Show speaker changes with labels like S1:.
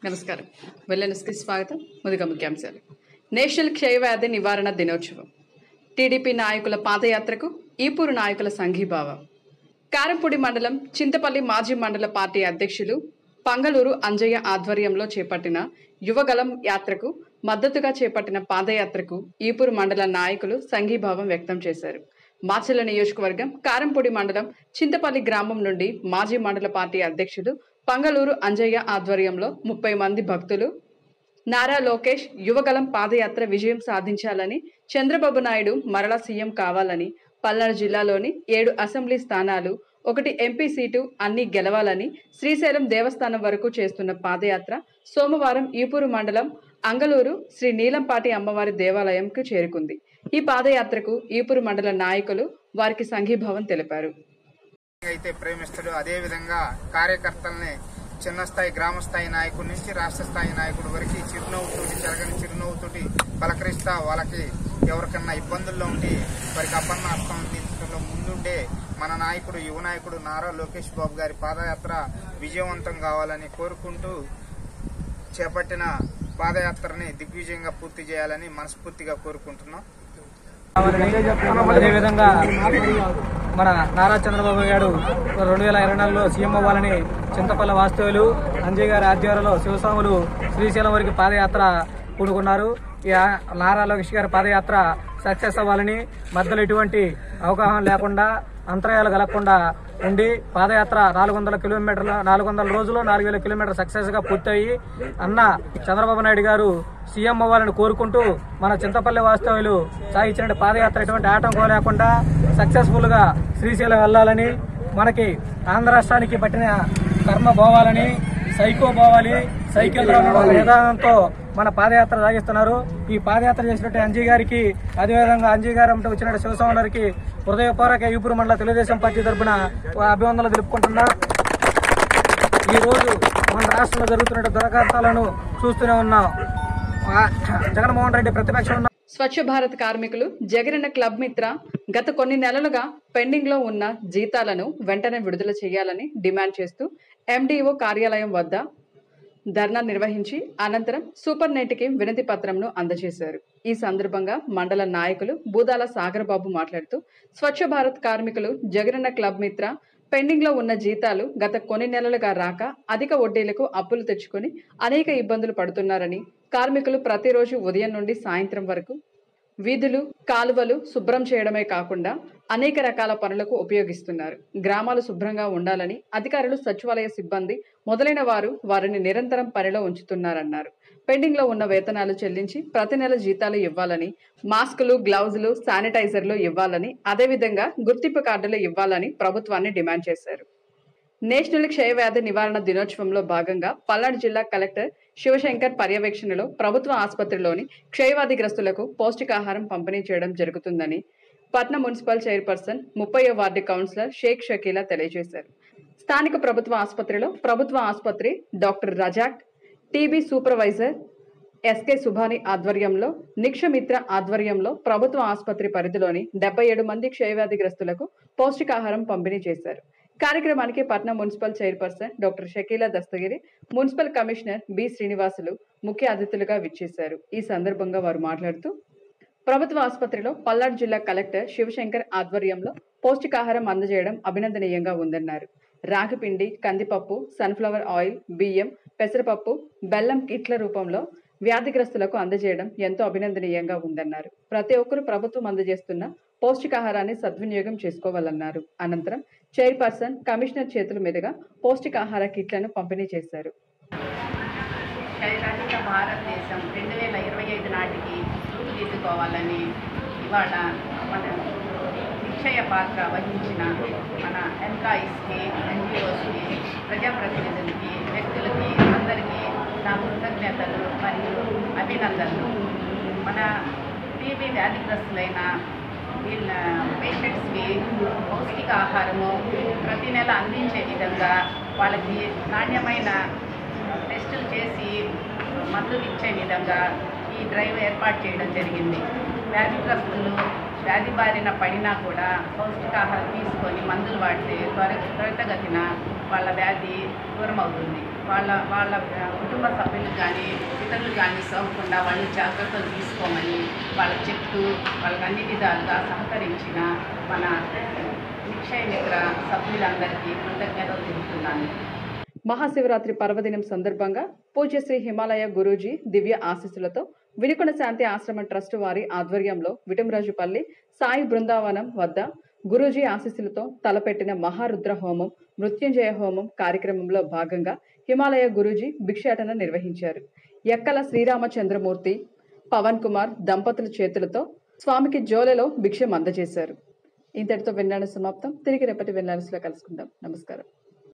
S1: నమస్కారం వెల్లెన్స్కి స్వాగతం ముందుగా ముఖ్యాంశాలు నేషనల్ క్షయవ్యాధి నివారణ దినోత్సవం టీడీపీ నాయకుల పాదయాత్రకు ఈపూరు నాయకుల సంఘీభావం కారంపూడి మండలం చింతపల్లి మాజీ మండల పార్టీ అధ్యక్షులు పంగలూరు అంజయ్య ఆధ్వర్యంలో చేపట్టిన యువగలం యాత్రకు మద్దతుగా చేపట్టిన పాదయాత్రకు ఈపూరు మండల నాయకులు సంఘీభావం వ్యక్తం చేశారు మాచర్ల నియోజకవర్గం కారంపూడి మండలం చింతపల్లి గ్రామం నుండి మాజీ మండల పార్టీ అధ్యక్షులు పంగలూరు అంజయ్య ఆధ్వర్యంలో ముప్పై మంది భక్తులు నారా లోకేష్ యువగలం పాదయాత్ర విజయం సాధించాలని చంద్రబాబు నాయుడు మరలా సీఎం కావాలని పల్నాడు జిల్లాలోని ఏడు అసెంబ్లీ స్థానాలు ఒకటి ఎంపీ సీటు అన్ని గెలవాలని శ్రీశైలం దేవస్థానం వరకు చేస్తున్న పాదయాత్ర సోమవారం ఈపూరు మండలం అంగలూరు శ్రీ నీలంపాటి అమ్మవారి దేవాలయంకు చేరుకుంది ఈ పాదయాత్రకు ఈపూరు మండల నాయకులు వారికి సంఘీభావం తెలిపారు
S2: అయితే ప్రేమిస్తాడో అదే విధంగా కార్యకర్తల్ని చిన్న స్థాయి గ్రామ స్థాయి నాయకుడి నుంచి రాష్ట్ర స్థాయి నాయకుడి వరకు చిరునవ్వుతోటి జరగని చిరునవ్వుతోటి పలకరిస్తా వాళ్ళకి ఎవరికన్నా ఇబ్బందుల్లో ఉండి వారికి అపన్న అర్థం అందించడంలో ముందుండే మన నాయకుడు యువ నాయకుడు నారా లోకేష్ బాబు గారి పాదయాత్ర విజయవంతం కావాలని కోరుకుంటూ చేపట్టిన పాదయాత్రని దిగ్విజయంగా పూర్తి చేయాలని మనస్ఫూర్తిగా కోరుకుంటున్నాం
S3: అదేవిధంగా మన నారా చంద్రబాబు గారు రెండు వేల ఇరవై నాలుగులో సీఎం అవ్వాలని చింతపల్లి వాస్తవులు అంజయ్ గారి ఆధ్వర్యంలో శివస్వాములు శ్రీశైలం వరకు పాదయాత్ర పూనుకున్నారు ఈ ఆ- నారా లోకేష్ గారి పాదయాత్ర సక్సెస్ అవ్వాలని మధ్యలో ఎటువంటి అవగాహన లేకుండా అంతరాయాలు కలగకుండా ఉండి పాదయాత్ర నాలుగు వందల కిలోమీటర్ల నాలుగు వందల రోజులు నాలుగు వేల కిలోమీటర్ సక్సెస్ గా పూర్తయి అన్న చంద్రబాబు నాయుడు గారు సీఎం అవ్వాలని కోరుకుంటూ మన చింతపల్లి వాస్తవ్యులు సాగించిన పాదయాత్ర ఎటువంటి ఆటంకం లేకుండా సక్సెస్ఫుల్ గా శ్రీశైలం వెళ్లాలని మనకి ఆంధ్ర రాష్ట్రానికి పట్టిన కర్మ పోవాలని సైకో పోవాలి సైకిల్ రావడం విధానంతో మన పాదయాత్ర సాగిస్తున్నారు ఈ పాదయాత్ర చేసినట్టు అంజీ గారికి అదేవిధంగా అంజీ గారు అంటే వచ్చినట్టు శివస్వామి గారికి హృదయపూర్వక ఈపురు మండల తెలుగుదేశం పార్టీ తరఫున అభివందనలు తెలుపుకుంటున్నా ఈ రోజు మన రాష్ట్రంలో జరుగుతున్న దురఘాతాలను చూస్తూనే ఉన్నాం ఆ, జగన్మోహన్ రెడ్డి ప్రతిపక్షం ఉన్న
S1: స్వచ్ఛ భారత్ కార్మికులు జగనన్న క్లబ్ మిత్ర గత కొన్ని నెలలుగా పెండింగ్ లో ఉన్న జీతాలను వెంటనే విడుదల చేయాలని డిమాండ్ చేస్తూ ఎండిఓ కార్యాలయం వద్ద ధర్నా నిర్వహించి అనంతరం సూపర్ నెట్కి వినతి పత్రంను అందజేశారు ఈ సందర్భంగా మండల నాయకులు బూదాల సాగర్ బాబు మాట్లాడుతూ స్వచ్ఛ భారత్ కార్మికులు జగనన్న క్లబ్ మిత్ర పెండింగ్ లో ఉన్న జీతాలు గత కొన్ని నెలలుగా రాక అధిక వడ్డీలకు అప్పులు తెచ్చుకొని అనేక ఇబ్బందులు పడుతున్నారని కార్మికులు ప్రతిరోజు ఉదయం నుండి సాయంత్రం వరకు వీధులు కాలువలు శుభ్రం చేయడమే కాకుండా అనేక రకాల పనులకు ఉపయోగిస్తున్నారు గ్రామాలు శుభ్రంగా ఉండాలని అధికారులు సచివాలయ సిబ్బంది మొదలైన వారు వారిని నిరంతరం పనిలో ఉంచుతున్నారన్నారు పెండింగ్ లో ఉన్న వేతనాలు చెల్లించి ప్రతి నెల జీతాలు ఇవ్వాలని మాస్కులు గ్లౌజులు శానిటైజర్లు ఇవ్వాలని అదేవిధంగా గుర్తింపు కార్డులు ఇవ్వాలని ప్రభుత్వాన్ని డిమాండ్ చేశారు నేషనల్ క్షయవ్యాధి నివారణ దినోత్సవంలో భాగంగా పల్నాడు జిల్లా కలెక్టర్ శివశంకర్ పర్యవేక్షణలో ప్రభుత్వ ఆసుపత్రిలోని క్షయవ్యాధిగ్రస్తులకు పౌష్టికాహారం పంపిణీ చేయడం జరుగుతుందని పట్న మున్సిపల్ చైర్పర్సన్ ముప్పై వార్డు కౌన్సిలర్ షేక్ షకీలా తెలియజేశారు స్థానిక ప్రభుత్వ ఆసుపత్రిలో ప్రభుత్వ ఆసుపత్రి doctor Razak TB supervisor SK Subhani ఆధ్వర్యంలో నిక్షమిత్ర ఆధ్వర్యంలో ప్రభుత్వ ఆసుపత్రి పరిధిలోని డెబ్బై ఏడు మంది క్షయవ్యాధిగ్రస్తులకు పౌష్టికాహారం పంపిణీ చేశారు కార్యక్రమానికి పట్నం municipal chairperson doctor Shakeela Dastagiri municipal commissioner B Srinivasulu ముఖ్య అతిథులుగా విచ్చేశారు ఈ సందర్భంగా వారు మాట్లాడుతూ ప్రభుత్వ ఆసుపత్రిలో పల్నాడు జిల్లా కలెక్టర్ శివశంకర్ ఆధ్వర్యంలో పౌష్టికాహారం అందజేయడం అభినందనీయంగా ఉందన్నారు రాగిపిండి కందిపప్పు సన్ఫ్లవర్ ఆయిల్ బియ్యం పెసరపప్పు బెల్లం కిట్ల రూపంలో వ్యాధిగ్రస్తులకు అందజేయడం ఎంతో అభినందనీయంగా ఉందన్నారు ప్రతి ఒక్కరూ ప్రభుత్వం అందజేస్తున్న పౌష్టికాహారాన్ని సద్వినియోగం చేసుకోవాలన్నారు అనంతరం చైర్పర్సన్ కమిషనర్ చేతుల మీదుగా పౌష్టికాహార కిట్లను పంపిణీ చేశారు
S4: క్షయరహిత భారతదేశం రెండు వేల ఇరవై ఐదు నాటికి రూపుదిద్దుకోవాలని ఇవాళ మన నిక్షయ పాత్ర వహించిన మన ఎంప్లాయీస్కి ఎన్జిఓస్కి ప్రజాప్రతినిధులకి వ్యక్తులకి అందరికీ నా కృతజ్ఞతలు మరియు అభినందనలు మన టీబీ వ్యాధిగ్రస్తులైన వీళ్ళ పేషెంట్స్కి పౌష్టికాహారము ప్రతి నెల అందించే విధంగా వాళ్ళకి నాణ్యమైన టెస్టులు చేసి మందులు ఇచ్చే విధంగా ఈ ఈ డ్రైవ్ ఏర్పాటు చేయడం జరిగింది వ్యాధిగ్రస్తులు వ్యాధి బారిన పడినా కూడా పౌష్టికాహారం తీసుకొని మందులు వాడితే త్వర త్వరితగతిన వాళ్ళ వ్యాధి దూరం అవుతుంది వాళ్ళ వాళ్ళ ఆ, కుటుంబ సభ్యులు కానీ ఇతరులు కానీ సోకకుండా వాళ్ళు జాగ్రత్తలు తీసుకోమని వాళ్ళకి చెప్తూ వాళ్ళకి అన్ని విధాలుగా సహకరించిన మన నిక్షయ మిత్ర సభ్యులందరికీ కృతజ్ఞతలు తెలుపుతున్నాను
S1: మహాశివరాత్రి పర్వదినం సందర్భంగా పూజ్యశ్రీ హిమాలయ గురూజీ దివ్య ఆశీస్సులతో వినుకొండ శాంతి ఆశ్రమ ట్రస్ట్ వారి ఆధ్వర్యంలో విటమరాజుపల్లి సాయి బృందావనం వద్ద గురూజీ ఆశీస్సులతో తలపెట్టిన మహారుద్ర హోమం మృత్యుంజయ హోమం కార్యక్రమంలో భాగంగా హిమాలయ గురూజీ భిక్షాటన నిర్వహించారు ఎక్కల శ్రీరామచంద్రమూర్తి పవన్ కుమార్ దంపతుల చేతులతో స్వామికి జోలెలో భిక్షం అందజేశారు ఇంతటితో విన్నాడు సమాప్తం తిరిగి రేపటి విన్నాడులో కలుసుకుందాం నమస్కారం